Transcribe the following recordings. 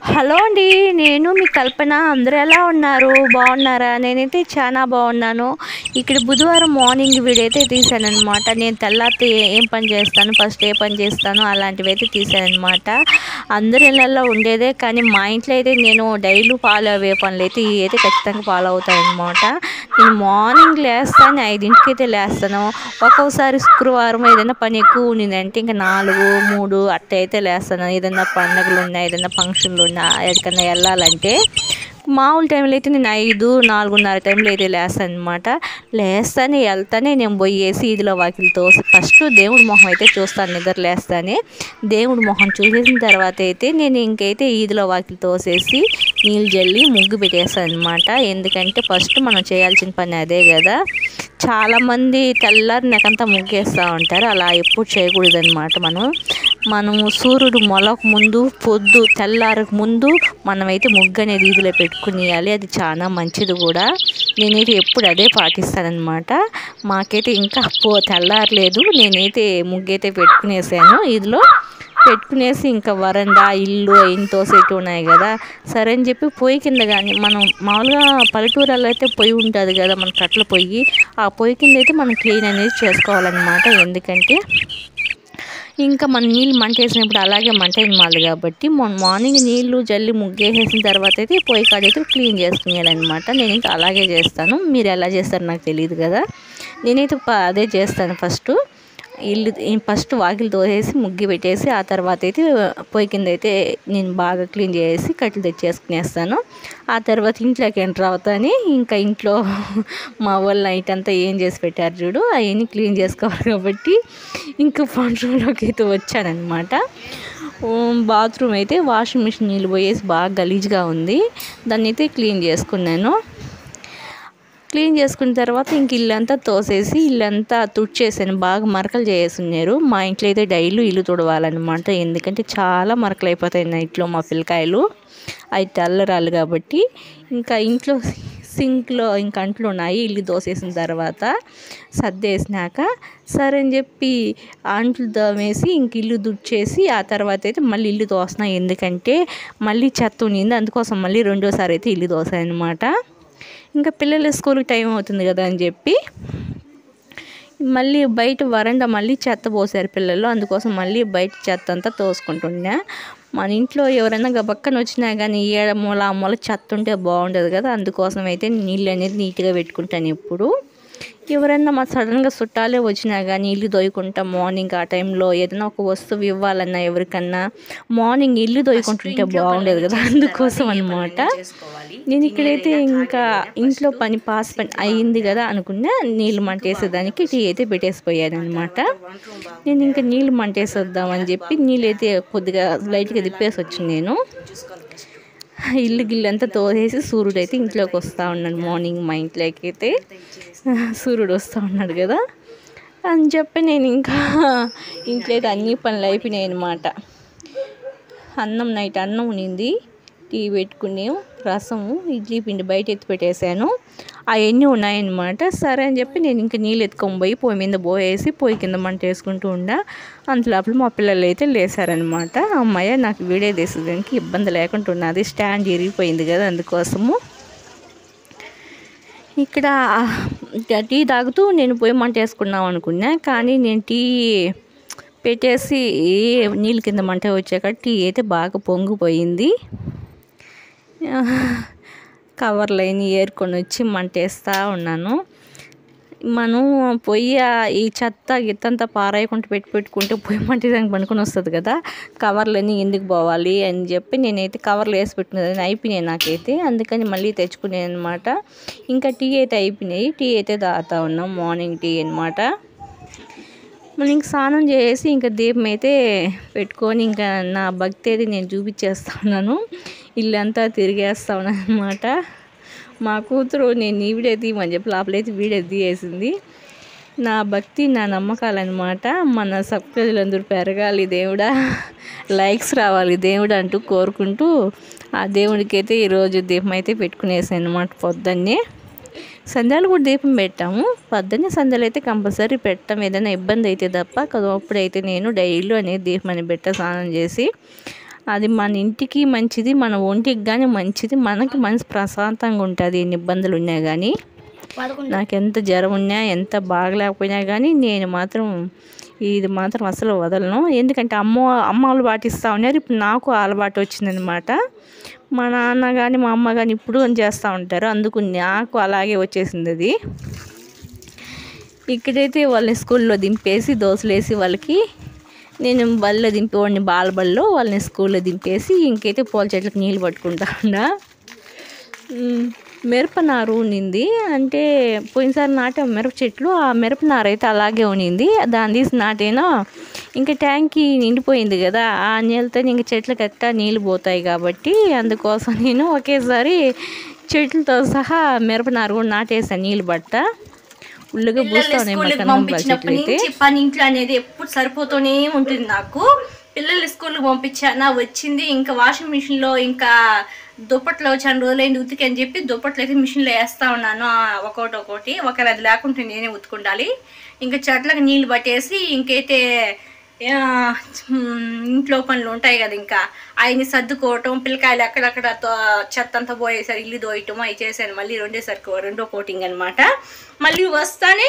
hello అండి నేను మీ కల్పన అందరూ ఎలా ఉన్నారు బాగున్నారా నేనైతే చాలా బాగున్నాను ఇక్కడ బుధవారం మార్నింగ్ వీడియో అయితే తీసాను అనమాట నేను తెల్లారితే ఏ- ఏం పని చేస్తాను ఫస్ట్ ఏ పని చేస్తాను అలాంటివి అయితే తీసాను అనమాట అందరి ఇళ్ళల్లో ఉండేదే కానీ మా ఇంట్లో అయితే నేను డైలీ ఫాలో అయ్యే పనులు అయితే ఇవి అయితే ఖచ్చితంగా ఫాలో అవుతాను అనమాట నేను మార్నింగ్ లేస్తాను ఐదింటికి అయితే లేస్తాను ఒక్కొక్కసారి శుక్రవారం ఏదైనా పని ఎక్కువ ఉండిందంటే ఇంకా నాలుగు మూడు అట్ట అయితే లేస్తాను ఏదైనా పండుగలు ఉన్నాయి ఏదైనా ఫంక్షన్లు ఉన్నా ఎక్కడికన్నా వెళ్ళాలంటే మామూలు టైంలో అయితే నేను ఐదు నాలుగున్నర టైంలో అయితే లేస్తాను అనమాట లేస్తానే వెళ్తానే నేను పోయేసి ఇదిలో వాకిలితో ఫస్ట్ దేవుడి మొహం అయితే చూస్తాను నిద్ర లేస్తానే దేవుడి మొహం చూసేసిన తర్వాత అయితే నేను ఇంకైతే ఈదిలో వాకిలి తోసేసి నీళ్ళు జల్లి ముగ్గు పెట్టేస్తాను అనమాట ఎందుకంటే ఫస్ట్ మనం చేయాల్సిన పని అదే కదా చాలామంది తెల్లారి నాకంతా ముగ్గేస్తూ ఉంటారు అలా ఎప్పుడు చేయకూడదు అనమాట మనం మనము సూర్యుడు మొలక ముందు పొద్దు తెల్లారకు ముందు మనమైతే ముగ్గు అనేది ఈదిలో పెట్టుకునేయాలి అది చాలా మంచిది కూడా నేనైతే ఎప్పుడు అదే పాటిస్తానన్నమాట మాకైతే ఇంకా పో తెల్లారలేదు నేనైతే ముగ్గు అయితే పెట్టుకునేసాను ఇదిలో పెట్టుకునేసి ఇంకా వరండా ఇల్లు అయిన తోసేటి ఉన్నాయి కదా సరే అని చెప్పి పొయ్యి కింద కానీ మనం మామూలుగా పల్లెటూరులో అయితే పొయ్యి ఉంటుంది కదా మన కట్ల పొయ్యి ఆ పొయ్యి కింద అయితే మనం క్లీన్ అనేది చేసుకోవాలన్నమాట ఎందుకంటే ఇంకా మనం నీళ్ళు మంట వేసినప్పుడు అలాగే మంట మాలి కాబట్టి మొన్న మార్నింగ్ నీళ్ళు జల్లి ముగ్గేసేసిన తర్వాత అయితే పొయ్యి కాడ అయితే క్లీన్ చేసుకునేయాలన్నమాట నేను ఇంకా అలాగే చేస్తాను మీరు ఎలా చేస్తారో నాకు తెలియదు కదా నేనైతే ప- అదే చేస్తాను ఫస్ట్ ఇల్లు ఫస్ట్ వాకిలి తోసేసి ముగ్గు పెట్టేసి ఆ తర్వాత అయితే పొయ్యి కింద అయితే నేను బాగా క్లీన్ చేసి కట్టెలు తెచ్చేసుకునేస్తాను ఆ తర్వాత ఇంట్లోకి ఎంటర్ అవుతాని ఇంకా ఇంట్లో మా వాళ్ళు నైట్ అంతా ఏం చేసి పెట్టారు చూడు అవన్నీ క్లీన్ చేసుకోవాలి కాబట్టి ఇంకా రూమ్లోకి అయితే వచ్చానమాట బాత్రూమ్ అయితే వాషింగ్ మిషన్ నీళ్ళు పోయేసి బాగా గలీజ్గా ఉంది దాన్ని అయితే క్లీన్ చేసుకున్నాను క్లీన్ చేసుకున్న తర్వాత ఇంక ఇల్లంతా తోసేసి ఇల్లంతా తుడిచేసాను బాగా మరకలు చేస్తున్నారు మా ఇంట్లో అయితే డైలీ ఇల్లు తుడవాలన్నమాట ఎందుకంటే చాలా మరకలు అయిపోతాయి నైట్లో మా పిల్లకాయలు అవి తెల్లరాలు కాబట్టి ఇంకా ఇంట్లో సింక్లో ఇంకా అంట్లు ఉన్నాయి ఇల్లు దోసేసిన తర్వాత సర్దేసినాక సరే అని చెప్పి అంట్లు దోమేసి ఇంక ఇల్లు దుడిచేసి ఆ తర్వాత అయితే మళ్ళీ ఇల్లు దోస్తున్నా ఎందుకంటే మళ్ళీ చెత్త ఉన్నింది అందుకోసం మళ్ళీ రెండోసారి అయితే ఇల్లు దోసాను అనమాట ఇంకా పిల్లల స్కూల్కి టైం అవుతుంది కదా అని చెప్పి మళ్ళీ బయట వరండా మళ్ళీ చెత్త పోసారు పిల్లలు అందుకోసం మళ్ళీ బయట చెత్త అంతా తోసుకుంటున్నా మన ఇంట్లో ఎవరైనా గబక్కన వచ్చినా కానీ ఏడ మూల ఆ మూల చెత్త ఉంటే బాగుండదు కదా అందుకోసం అయితే నీళ్ళు అనేది నీట్గా పెట్టుకుంటాను ఎప్పుడు ఎవరైనా మా సడన్గా చుట్టాలే వచ్చినా కానీ ఇల్లు దొయ్యకుంటా మార్నింగ్ ఆ టైంలో ఏదైనా ఒక వస్తువు ఇవ్వాలన్నా ఎవరికన్నా మార్నింగ్ ఇల్లు దొయ్యకుంటుంటే బాగుండేది కదా అందుకోసం అనమాట నేను ఇక్కడైతే ఇంకా ఇంట్లో పని పాస్ పని అయ్యింది కదా అనుకున్నా నీళ్ళు మంటేసేదానికి టీ అయితే పెట్టేసిపోయాను అనమాట నేను ఇంకా నీళ్ళు మంటేసేద్దామని చెప్పి నీళ్ళు అయితే కొద్దిగా లైట్గా తిప్పేసి వచ్చింది నేను ఇల్లు గిల్లు అంతా తోసేసి సూర్యుడు అయితే ఇంట్లోకి వస్తూ ఉన్నాడు మార్నింగ్ మా ఇంట్లోకి అయితే సూర్యుడు వస్తూ ఉన్నాడు కదా అని చెప్పి నేను ఇంకా ఇంట్లో అయితే అన్ని పనులు అయిపోయినాయి అనమాట అన్నం నైట్ అన్నం ఉన్నింది టీ పెట్టుకుని రసము ఇడ్లీ పిండి బయట ఎత్తి పెట్టేశాను అవన్నీ ఉన్నాయన్నమాట సరే అని చెప్పి నేను ఇంకా నీళ్ళు ఎత్తుకొని పోయి పొయ్యి మీద పోయేసి పొయ్యి కింద మంట వేసుకుంటూ ఉండా అంతలోపల మా పిల్లలు అయితే లేసారనమాట అమ్మాయి నాకు వీడియో తీసేదానికి ఇబ్బంది లేకుండా ఉన్నది స్టాండ్ ఇరిగిపోయింది కదా అందుకోసము ఇక్కడ ఇంకా టీ తాగుతూ నేను పొయ్యి మంట వేసుకున్నాం అనుకున్నా కానీ నేను టీ పెట్టేసి నీళ్ళ కింద మంట వచ్చాక టీ అయితే బాగా పొంగిపోయింది కవర్లు అయినా ఏరుకొని వచ్చి మంట వేస్తూ ఉన్నాను మనం పొయ్యి ఆ- ఈ చెత్త గిత్తంతా పారేయకుండా పెట్టి పెట్టుకుంటే పొయ్యి మంటేదానికి పనుకొని వస్తుంది కదా కవర్లన్నీ ఎందుకు పోవాలి అని చెప్పి నేనైతే కవర్లు వేసి పెట్టుకునేది అయిపోయినాయి నాకైతే అందుకని మళ్ళీ తెచ్చుకునేది అనమాట ఇంకా టీ అయితే అయిపోయినాయి టీ అయితే తాగుతా ఉన్నాం మార్నింగ్ టీ అనమాట మనం ఇంక స్నానం చేసి ఇంకా దీపం అయితే పెట్టుకొని ఇంకా నా భక్తి అయితే నేను చూపించేస్తా ఉన్నాను ఇల్లంతా తిరిగేస్తా ఉన్నాను అనమాట మా కూతురు నేను ఈ వీడియో తీయమని చెప్పి లోపలైతే వీడియో తీయేసింది నా భక్తి నా నమ్మకాలన్నమాట మన సబ్స్క్రైబర్లందరూ పెరగాలి దేవుడా లైక్స్ రావాలి దేవుడు అంటూ కోరుకుంటూ ఆ దేవుడికి అయితే ఈరోజు దీపం అయితే పెట్టుకునేసాను అనమాట పొద్దున్నే సంధ్యాలు కూడా దీపం పెట్టాము పొద్దున్నే సంధ్యలు అయితే కంపల్సరీ పెట్టాం ఏదైనా ఇబ్బంది అయితే తప్ప అప్పుడైతే నేను డైలీ అనేది దీపం అని పెట్ట స్నానం చేసి అది మన ఇంటికి మంచిది మన ఒంటికి కానీ మంచిది మనకి మనసు ప్రశాంతంగా ఉంటుంది ఎన్ని ఇబ్బందులు ఉన్నా కానీ నాకు ఎంత జ్వరం ఉన్నా ఎంత బాగలేకపోయినా కానీ నేను మాత్రం ఇది మాత్రం అసలు వదలను ఎందుకంటే అమ్మ అమ్మ వాళ్ళు పాటిస్తూ ఉన్నారు ఇప్పుడు నాకు అలవాటు వచ్చిందనమాట మా నాన్న కానీ మా అమ్మ కానీ ఇప్పుడు చేస్తూ ఉంటారు అందుకు నాకు అలాగే వచ్చేసింది అది ఇక్కడైతే వాళ్ళని స్కూల్లో దింపేసి దోశలేసి వాళ్ళకి నేను బల్లో దింపి వాడిని బాల బల్లో వాళ్ళని స్కూల్లో దింపేసి ఇంకైతే పూల చెట్లకు నీళ్ళు పట్టుకుంటా ఉన్నా ఉమ్, మిరప నారు ఉన్నింది అంటే పోయినసారి నాటాం మిరప చెట్లు ఆ మిరప నారు అయితే అలాగే ఉన్నింది దాన్ని తీసి నాటేనా ఇంకా ట్యాంకి నిండిపోయింది కదా ఆ నీళ్ళతో ఇంక చెట్లకు ఎట్టా నీళ్ళు పోతాయి కాబట్టి అందుకోసం నేను ఒకేసారి చెట్లతో సహా మిరప నారు కూడా నాటేసాను నీళ్ళు పట్ట ఉల్లిగా పూస్తా ఉన్నాయి మా స్కూల్కి కన్నం పంపించినప్పటి చెట్లు అయితే నుంచి పని ఇంట్లో అనేది ఎప్పుడు సరిపోతూనే ఉంటుంది నాకు పిల్లల్ని స్కూల్కి పంపించానా వచ్చింది ఇంకా వాషింగ్ మిషన్ లో ఇంకా దుప్పట్లు చాలా రోజులైంది ఉతికి అని చెప్పి దుప్పట్లు అయితే మిషన్లో వేస్తా ఉన్నాను ఆ, ఒక్కొక్కటి ఒక్కొక్కటి ఒకవేళ అది లేకుంటే నేనే ఉతుకుండాలి ఇంకా చెట్లకు నీళ్లు పట్టేసి ఇంకైతే ఆ, మ్, ఇంట్లో పనులు ఉంటాయి కదా ఇంకా ఆయన్ని సర్దుకోవటం పిల్లకాయలు అక్కడక్కడ తో- చెత్త అంతా పోయేసరి ఇల్లు దోయటం అవి చేశాను మళ్ళీ రెండేసరికి రెండో కోటింగ్ అనమాట మళ్ళీ వస్తానే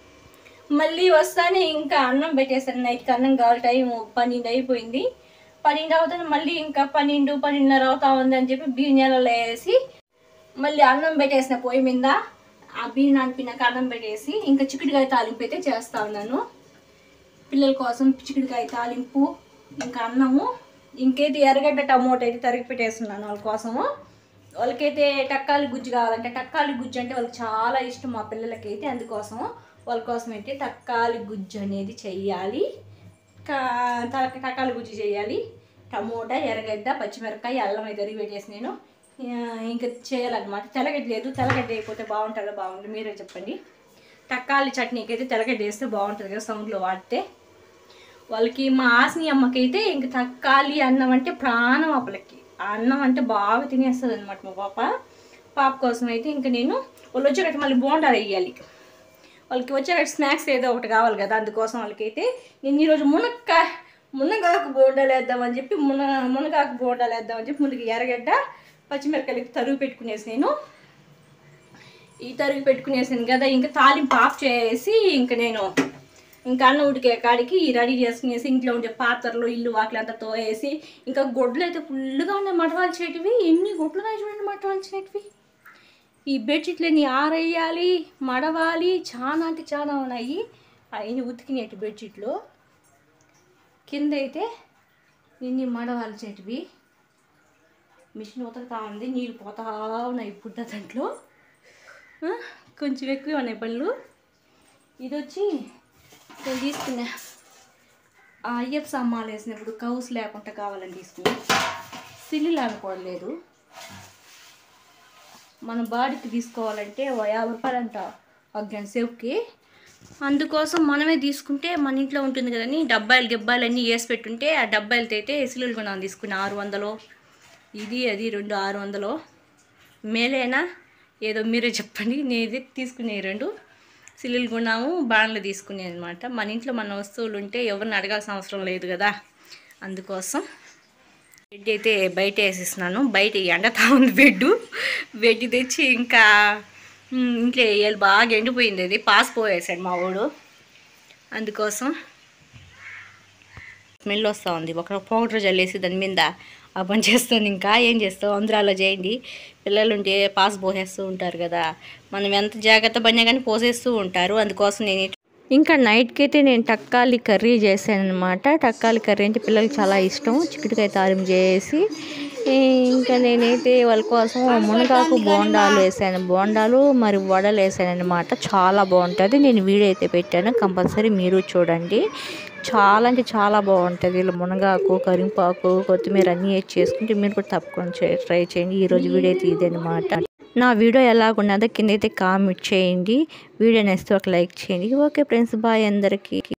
మళ్ళీ వస్తానే ఇంకా అన్నం పెట్టేసాను నైట్కి అన్నం కావాలి టైం పన్నెండు అయిపోయింది పన్నెండు అవుతుంది మళ్ళీ ఇంకా పన్నెండు పన్నెండున్నర అవుతా ఉంది అని చెప్పి బియ్యం నీళ్ళలో వేసి మళ్ళీ అన్నం పెట్టేసిన పొయ్యి మీద ఆ బియ్యం నానిపినాక అన్నం పెట్టేసి ఇంకా చిక్కుడుకాయ తాలింపు అయితే చేస్తా ఉన్నాను పిల్లల కోసం చిక్కుడుకాయ తాలింపు ఇంకా అన్నము ఇంకైతే ఎర్రగడ్డ టమోటా అయితే తరిగి పెట్టేస్తున్నాను వాళ్ళ కోసము వాళ్ళకైతే టక్కాలి గుజ్జు కావాలంటే టక్కాలి గుజ్జు అంటే వాళ్ళకి చాలా ఇష్టం మా పిల్లలకైతే అందుకోసం వాళ్ళ కోసం అయితే టక్కాలి గుజ్జు అనేది చెయ్యాలి కా- తలకి టక్కాలి గుజ్జు చేయాలి టమోటా ఎర్రగడ్డ పచ్చిమిరపకాయ అల్లం అయితే తరిగి పెట్టేసి నేను ఆ, ఇంకా చేయాలన్నమాట తెల్లగడ్డ లేదు తెల్లగడ్డ అయిపోతే బాగుంటుందో బాగుంటుంది మీరే చెప్పండి టక్కాలి చట్నీకి అయితే తెల్లగడ్డ వేస్తే బాగుంటుంది కదా సౌండ్లో వాడితే వాళ్ళకి మా ఆసిని అమ్మకైతే ఇంక తక్కాలి అన్నం అంటే ప్రాణం అప్పలకి ఆ అన్నం అంటే బాగా తినేస్తుంది అనమాట మా పాప పాప కోసం అయితే ఇంక నేను వాళ్ళు వచ్చేటట్టు మళ్ళీ బోండాలు వేయాలి వాళ్ళకి వచ్చేటట్టు స్నాక్స్ ఏదో ఒకటి కావాలి కదా అందుకోసం వాళ్ళకైతే నేను ఈరోజు మునక్కాయ మునగాకు బోండాలు వేద్దామని చెప్పి మున మునగాకు బోండాలు వేద్దామని చెప్పి ముందుకు ఎర్రగడ్డ పచ్చిమిరపకాయలకి తరుగు పెట్టుకునేసి నేను ఈ తరుగు పెట్టుకునేసాను కదా ఇంకా తాలింపు ఆఫ్ చేసి ఇంకా నేను ఇంకా అన్నం ఉడికే కాడికి రెడీ చేసుకునేసి ఇంట్లో ఉండే పాత్రలు ఇల్లు వాకిలు అంతా తోయేసి ఇంకా గొడ్లు అయితే ఫుల్గా ఉన్నాయి మటవాల్చేటివి ఎన్ని గొడ్లు ఉన్నాయి చూడండి మటవాల్చేటివి ఈ బెడ్షీట్లని ఆరేయాలి మడవాలి చాలా అంటే చాలా ఉన్నాయి అవన్నీ ఉతికినట్టు బెడ్షీట్లు కింద అయితే ఇన్ని మడవాల్చేటివి మిషన్ ఉతకుతా ఉంది నీళ్ళు పోతా ఉన్నాయి పుట్ట దాంట్లో ఆ, కొంచెం ఎక్కువ ఉన్నాయి పళ్ళు ఇది వచ్చి నేను తీసుకున్నా ఆ అయ్యప్ప సామాన్లు వేసినప్పుడు కౌస్ లేకుండా కావాలని తీసుకున్నా సిల్లులు అనుకోవట్లేదు మన బాడీకి తీసుకోవాలంటే ఓ యాభై రూపాయలు అంట ఒక గంట సేపుకి అందుకోసం మనమే తీసుకుంటే మన ఇంట్లో ఉంటుంది కదని డబ్బాయిలు గిబ్బాయిలు అన్నీ వేసి పెట్టుంటే ఆ డబ్బాయిలతో అయితే సిల్లులు కొన్నాను తీసుకున్నా ఆరు వందలు ఇది అది రెండు ఆరు వందలు మేలేనా ఏదో మీరే చెప్పండి నేనైతే తీసుకునే రెండు సిల్లులు కొన్నాము బాణలు తీసుకునే అనమాట మన ఇంట్లో మన వస్తువులు ఉంటే ఎవరిని అడగాల్సిన అవసరం లేదు కదా అందుకోసం బెడ్ అయితే బయట వేసేసినాను బయట ఎండతా ఉంది బెడ్ బెడ్ తెచ్చి ఇంకా ఉమ్, ఇంట్లో వేయాలి బాగా ఎండిపోయింది అది పాస్ పోయేసాడు మా వాడు అందుకోసం స్మెల్ వస్తూ ఉంది ఒక పౌడర్ జల్లేసి దాని మీద ఆ పని చేస్తాను ఇంకా ఏం చేస్తావు అందరూ అలా చేయండి పిల్లలు ఉంటే పాస్ పోసేస్తూ ఉంటారు కదా మనం ఎంత జాగ్రత్త పడినా కానీ పోసేస్తూ ఉంటారు అందుకోసం నేను ఇంకా నైట్కి అయితే నేను టక్కాలి కర్రీ చేశాను అనమాట టక్కాలి కర్రీ అంటే పిల్లలకి చాలా ఇష్టం చిక్కుడుకాయ తాలింపు చేసి ఈ ఇంకా నేనైతే వాళ్ళ కోసం మునగాకు బోండాలు వేసాను బోండాలు మరి వడలు వేసాను అనమాట చాలా బాగుంటుంది నేను వీడియో అయితే పెట్టాను కంపల్సరీ మీరు చూడండి చాలా అంటే చాలా బాగుంటుంది ఇలా మునగాకు కరింపాకు కొత్తిమీర అన్నీ వేసి చేసుకుంటే మీరు కూడా తప్పకుండా చే- ట్రై చేయండి ఈరోజు వీడియో అయితే ఇదనమాట నా వీడియో ఎలాగున్నదో కింద అయితే కామెంట్ చేయండి వీడియో నేస్తే ఒక లైక్ చేయండి ఓకే ఫ్రెండ్స్ బాయ్ అందరికీ